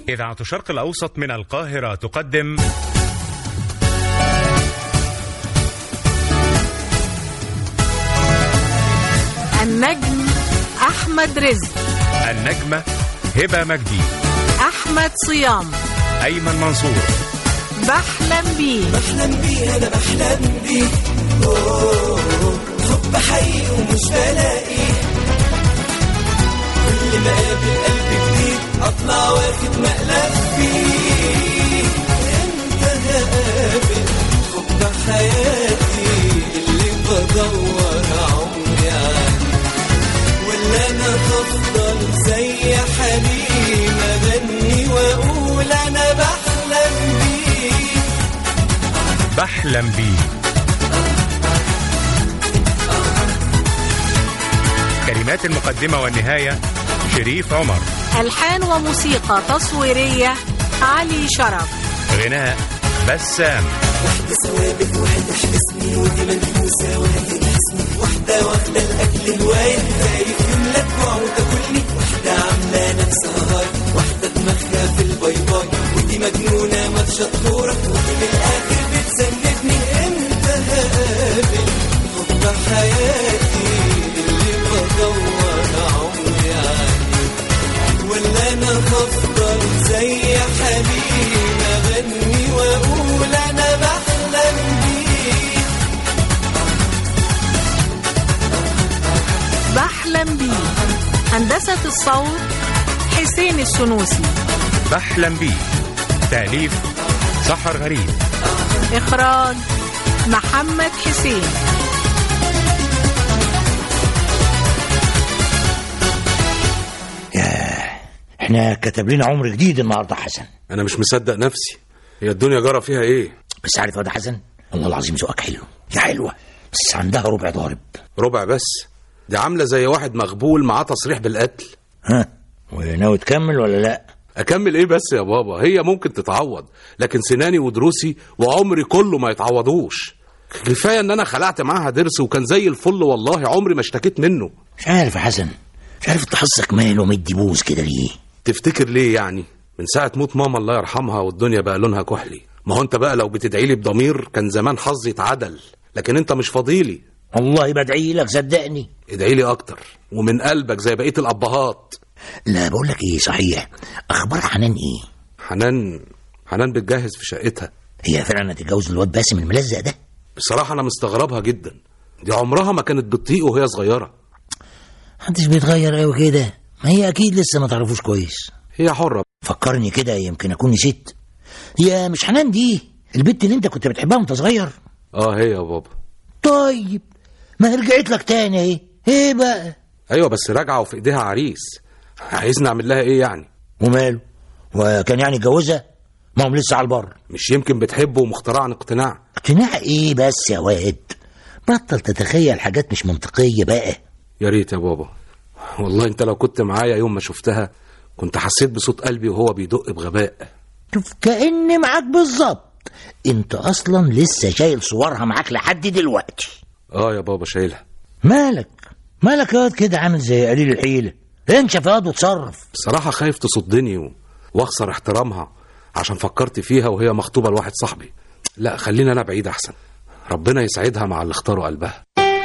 إذاعة الشرق الأوسط من القاهرة تقدم النجم أحمد رزق النجمة هبة مجدي أحمد صيام أيمن منصور بحلم بيه بحلم بيه انا بحلم بيه أوه، حب حي ومش بلاقيه كل ما اقابل قلب جديد اطلع واخد مقلب فيه امتى هقابل حب حياتي اللي بدور عمري عنه ولا انا هفضل زي حليم اغني واقول انا بحلم بيه بحلم بيه كلمات المقدمة والنهاية شريف عمر ألحان وموسيقى تصويرية علي شرف غناء بسام واحدة ثوابت واحدة حبسني ودي منفوسة وهي تحسني واحدة واخدة الأكل الوايد خايف يملى جوع وتاكلني واحدة عاملة نفسها هاي واحدة دماغها في الباي باي ودي مجنونة ماتشة كورة ودي من الآخر بتسندني امتى هقابل حب حياتي اللي بدور عمري عنه ولا انا هفضل زي حليم اغني واقول انا بحلم بيه بحلم بيه هندسة الصوت حسين السنوسي بحلم بيه تأليف سحر غريب إخراج محمد حسين احنا كتب لنا عمر جديد النهارده حسن انا مش مصدق نفسي هي الدنيا جرى فيها ايه بس عارف يا واد حسن والله العظيم ذوقك حلو يا حلوه بس عندها ربع ضارب ربع بس دي عامله زي واحد مغبول معاه تصريح بالقتل ها وناوي تكمل ولا لا اكمل ايه بس يا بابا هي ممكن تتعوض لكن سناني ودروسي وعمري كله ما يتعوضوش كفايه ان انا خلعت معاها ضرس وكان زي الفل والله عمري ما اشتكيت منه مش عارف يا حسن مش عارف انت حظك ماله مدي بوز كده ليه تفتكر ليه يعني من ساعه موت ماما الله يرحمها والدنيا بقى لونها كحلي ما هو انت بقى لو بتدعي لي بضمير كان زمان حظي اتعدل لكن انت مش فاضيلي والله بدعي لك صدقني ادعي لي اكتر ومن قلبك زي بقيه الابهات لا بقول لك ايه صحيح اخبار حنان ايه حنان حنان بتجهز في شقتها هي فعلا هتتجوز الواد باسم الملزق ده بصراحه انا مستغربها جدا دي عمرها ما كانت بتطيق وهي صغيره محدش بيتغير قوي كده ما هي اكيد لسه ما تعرفوش كويس هي حره فكرني كده يمكن اكون نسيت هي مش حنان دي البت اللي انت كنت بتحبها وانت صغير اه هي يا بابا طيب ما هي رجعت لك تاني اهي ايه بقى ايوه بس راجعه وفي ايديها عريس عايزني اعمل لها ايه يعني وماله وكان يعني اتجوزها ما هم لسه على البر مش يمكن بتحبه ومخترعه عن اقتناع اقتناع ايه بس يا واد بطل تتخيل حاجات مش منطقية بقى يا ريت يا بابا والله انت لو كنت معايا يوم ما شفتها كنت حسيت بصوت قلبي وهو بيدق بغباء شوف كأني معاك بالظبط انت اصلا لسه شايل صورها معاك لحد دلوقتي اه يا بابا شايلها مالك مالك يا واد كده عامل زي قليل الحيلة انشف يا واد وتصرف بصراحه خايف تصدني و... واخسر احترامها عشان فكرت فيها وهي مخطوبه لواحد صاحبي لا خلينا انا بعيد احسن ربنا يسعدها مع اللي اختاروا قلبها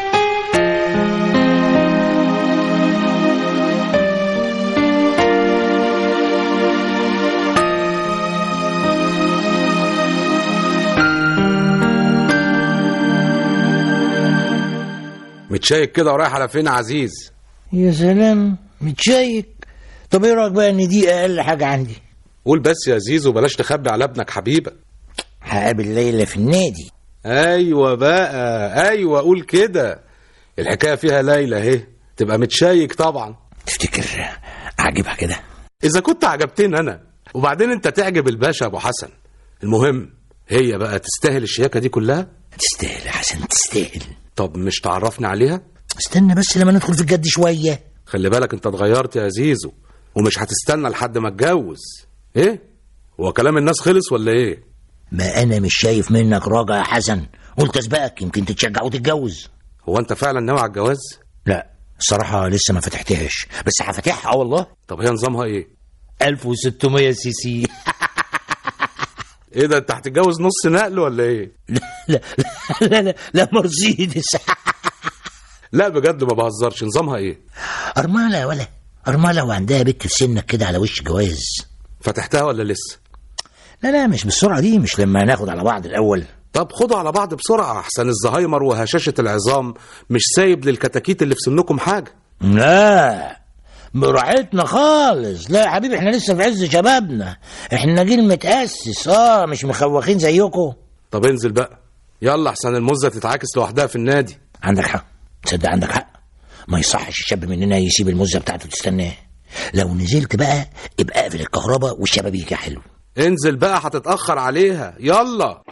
متشيك كده ورايح على فين يا عزيز يا سلام متشيك طب ايه رايك بقى ان دي اقل حاجة عندي قول بس يا زيزو بلاش تخبي على ابنك حبيبه هقابل ليلى في النادي ايوه بقى ايوه قول كده الحكايه فيها ليلى اهي تبقى متشيك طبعا تفتكر اعجبها كده اذا كنت عجبتني انا وبعدين انت تعجب الباشا ابو حسن المهم هي بقى تستاهل الشياكه دي كلها تستاهل يا حسن تستاهل طب مش تعرفني عليها استنى بس لما ندخل في الجد شوية خلي بالك انت اتغيرت يا زيزو ومش هتستنى لحد ما اتجوز ايه هو كلام الناس خلص ولا ايه ما انا مش شايف منك راجع يا حسن قلت اسبقك يمكن تتشجع وتتجوز هو انت فعلا ناوي على الجواز لا الصراحة لسه ما فتحتهاش بس هفتحها اه والله طب هي نظامها ايه 1600 سي سي ايه ده انت هتتجوز نص نقل ولا ايه لا لا لا لا, لا مرسيدس لا بجد ما بهزرش نظامها ايه أرملة يا ولا أرملة وعندها بنت في سنك كده على وش جواز فتحتها ولا لسه لا لا مش بالسرعة دي مش لما ناخد على بعض الأول طب خدوا على بعض بسرعة أحسن الزهايمر وهشاشة العظام مش سايب للكتاكيت اللي في سنكم حاجة لا براحتنا خالص لا يا حبيبي احنا لسه في عز شبابنا احنا جيل متأسس اه مش مخوخين زيكم طب انزل بقى يلا أحسن المزة تتعاكس لوحدها في النادي عندك حق تصدق عندك حق ما يصحش الشاب مننا يسيب المزة بتاعته تستناه لو نزلت بقى ابقى اقفل الكهرباء والشبابيك يا حلو انزل بقى هتتأخر عليها يلا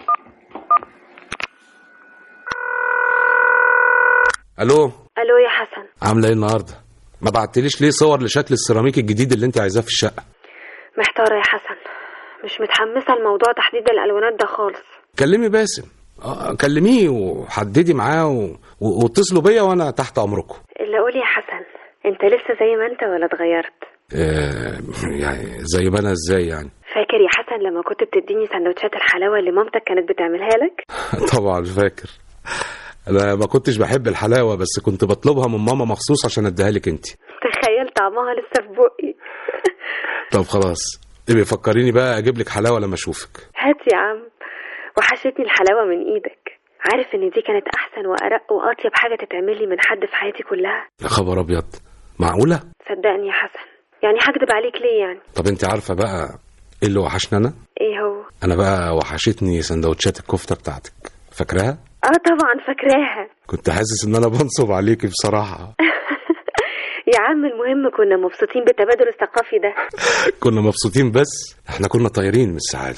ألو الو يا حسن عاملة ايه النهاردة ما بعتليش ليه صور لشكل السيراميك الجديد اللي انت عايزاه في الشقة محتاره يا حسن مش متحمسه لموضوع تحديد الالوانات ده خالص كلمي باسم آه، كلميه وحددي معاه و... و- واتصلوا بيا وانا تحت امركم اللي قولي يا حسن انت لسه زي ما انت ولا اتغيرت آه، يعني زي ما انا ازاي يعني فاكر يا حسن لما كنت بتديني سندوتشات الحلاوه اللي مامتك كانت بتعملها لك طبعا فاكر انا ما كنتش بحب الحلاوه بس كنت بطلبها من ماما مخصوص عشان اديها لك انت تخيل طعمها لسه في بقي طب خلاص ابقي فكريني بقى اجيب لك حلاوه لما اشوفك هات يا عم وحشتني الحلاوه من ايدك عارف ان دي كانت احسن وارق واطيب حاجه تتعمل لي من حد في حياتي كلها يا خبر ابيض معقوله صدقني يا حسن يعني هكدب عليك ليه يعني طب انت عارفه بقى ايه اللي وحشني انا ايه هو انا بقى وحشتني سندوتشات الكفته بتاعتك فاكراها اه طبعا فاكراها كنت حاسس ان انا بنصب عليكي بصراحه يا عم المهم كنا مبسوطين بالتبادل الثقافي ده كنا مبسوطين بس احنا كنا طايرين من السعاده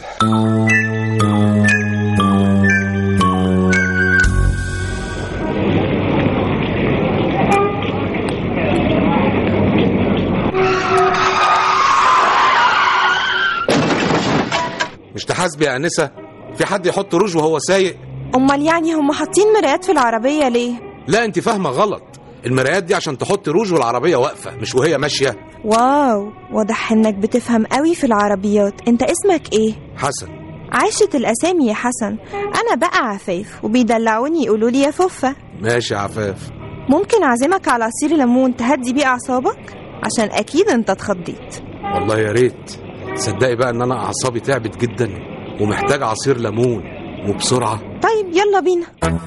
مش تحاسبي يا انسه في حد يحط روج وهو سايق امال يعني هم حاطين مرايات في العربيه ليه لا انت فاهمه غلط المرايات دي عشان تحط روج والعربيه واقفه مش وهي ماشيه واو واضح انك بتفهم قوي في العربيات انت اسمك ايه حسن عاشت الاسامي يا حسن انا بقى عفاف وبيدلعوني يقولوا لي يا فوفة ماشي يا عفاف ممكن اعزمك على عصير ليمون تهدي بيه اعصابك عشان اكيد انت اتخضيت والله يا ريت تصدقي بقى ان انا اعصابي تعبت جدا ومحتاج عصير ليمون وبسرعه طيب يلا بينا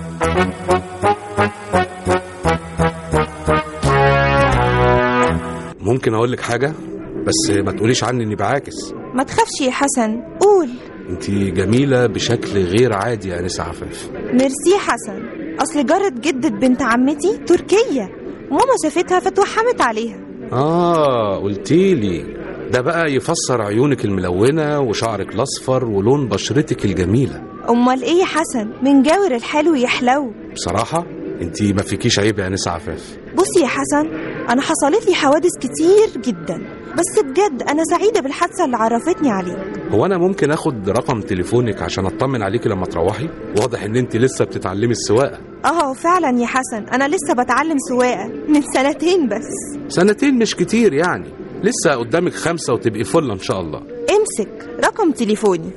ممكن اقول لك حاجه بس ما تقوليش عني اني بعاكس ما تخافش يا حسن قول انت جميله بشكل غير عادي يا انسه عفاف ميرسي يا حسن اصل جارة جدة بنت عمتي تركية وماما شافتها فتوحمت عليها اه قلتيلي ده بقى يفسر عيونك الملونه وشعرك الاصفر ولون بشرتك الجميله امال ايه يا حسن من جاور الحلو يحلو بصراحه انت ما فيكيش عيب يا انسه عفاف بصي يا حسن انا حصلت لي حوادث كتير جدا بس بجد انا سعيدة بالحادثة اللي عرفتني عليك هو انا ممكن اخد رقم تليفونك عشان اطمن عليكي لما تروحي واضح ان انت لسه بتتعلمي السواقه اه فعلا يا حسن انا لسه بتعلم سواقة من سنتين بس سنتين مش كتير يعني لسه قدامك خمسة وتبقي فل ان شاء الله امسك رقم تليفوني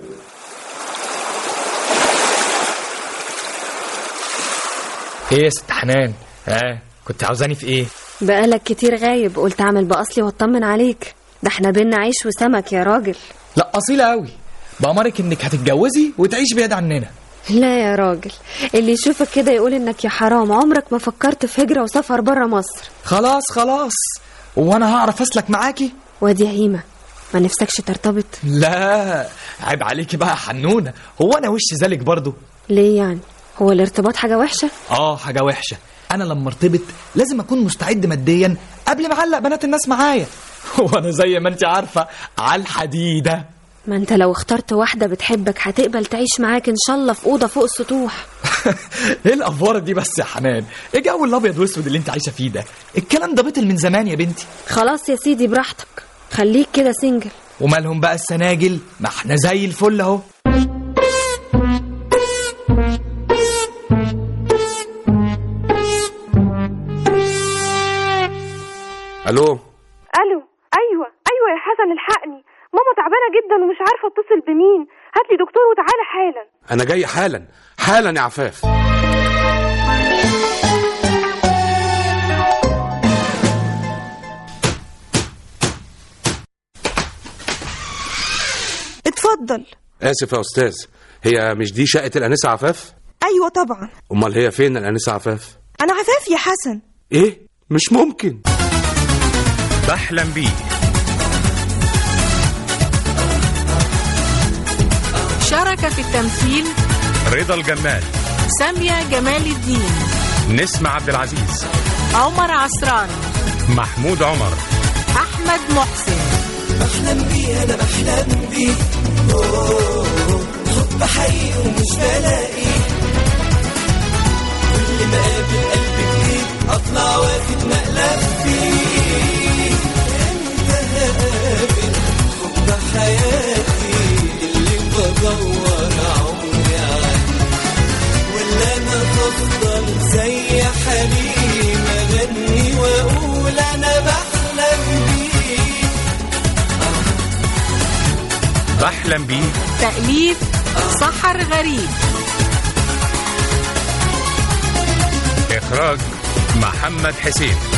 ايه يا ست حنان ها كنت عاوزاني في ايه بقالك كتير غايب قلت اعمل باصلي واطمن عليك ده احنا بينا عيش وسمك يا راجل لا اصيله قوي بأمرك انك هتتجوزي وتعيش بعيد عننا لا يا راجل اللي يشوفك كده يقول انك يا حرام عمرك ما فكرت في هجرة وسفر برا مصر خلاص خلاص وانا هعرف اسلك معاكي وادي يا هيمة ما نفسكش ترتبط لا عيب عليكي بقى يا حنونه هو انا وش ذلك برضو ليه يعني هو الارتباط حاجة وحشة اه حاجه وحشه انا لما ارتبط لازم اكون مستعد ماديا قبل ما اعلق بنات الناس معايا وانا زي ما انت عارفه على الحديده ما انت لو اخترت واحدة بتحبك هتقبل تعيش معاك ان شاء الله في أوضة فوق السطوح ايه الافوره دي بس يا حنان ايه جو الابيض واسود اللي انت عايشه فيه ده الكلام ده بطل من زمان يا بنتي خلاص يا سيدي براحتك خليك كده سنجل ومالهم بقى السناجل ما احنا زي الفل اهو الو الو ايوه ايوه يا حسن الحقني ماما تعبانه جدا ومش عارفه اتصل بمين هات لي دكتور وتعالى حالا انا جاي حالا حالا يا عفاف اتفضل اسف يا استاذ هي مش دي شقه الانسه عفاف ايوه طبعا امال هي فين الانسه عفاف انا عفاف يا حسن ايه مش ممكن بحلم بيه شارك في التمثيل رضا الجمال سامية جمال الدين نسمة عبد العزيز عمر عسران محمود عمر أحمد محسن بحلم بيه انا بحلم بيه أوه، حب حقيقي ومش بلاقي كل ما اقابل قلب جديد اطلع واخد مقلب فيه امتى هقابل حب حياتي اللي بدور عمري عنه ولا انا هفضل زي حليم اغني واقول انا بحلم بيه بحلم بيه تأليف سحر غريب إخراج محمد حسين